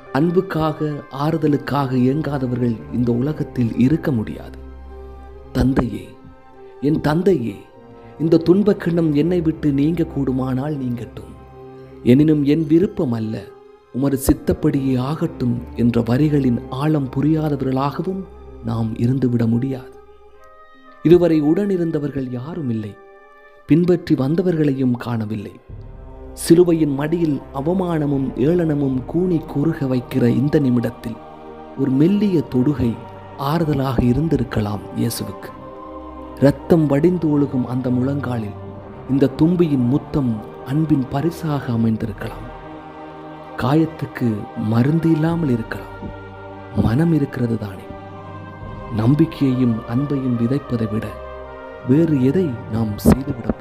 அன்புக்காக ஆறுதலுக்காக இயங்காதவர்கள் இந்த உலகத்தில் இருக்க முடியாது தந்தையே என் தந்தையே இந்த துன்பக் கிண்ணம் என்னை விட்டு நீங்க கூடுமானால் நீங்கட்டும் எனினும் என் விருப்பம் அல்ல உமது சித்தப்படியே ஆகட்டும் என்ற வரிகளின் ஆழம் புரியாதவர்களாகவும் நாம் இருந்துவிட முடியாது இதுவரை உடனிருந்தவர்கள் யாரும் இல்லை பின்பற்றி வந்தவர்களையும் காணவில்லை சிலுவையின் மடியில் அவமானமும் ஏளனமும் கூனி குறுக வைக்கிற இந்த நிமிடத்தில் ஒரு மெல்லிய தொடுகை ஆறுதலாக இருந்திருக்கலாம் இயேசுவுக்கு இரத்தம் வடிந்து ஒழுகும் அந்த முழங்காலில் இந்த தும்பியின் முத்தம் அன்பின் பரிசாக அமைந்திருக்கலாம் காயத்துக்கு மருந்து இல்லாமல் இருக்கலாம் மனம் இருக்கிறது தானே நம்பிக்கையையும் அன்பையும் விதைப்பதை விட வேறு எதை நாம் செய்துவிட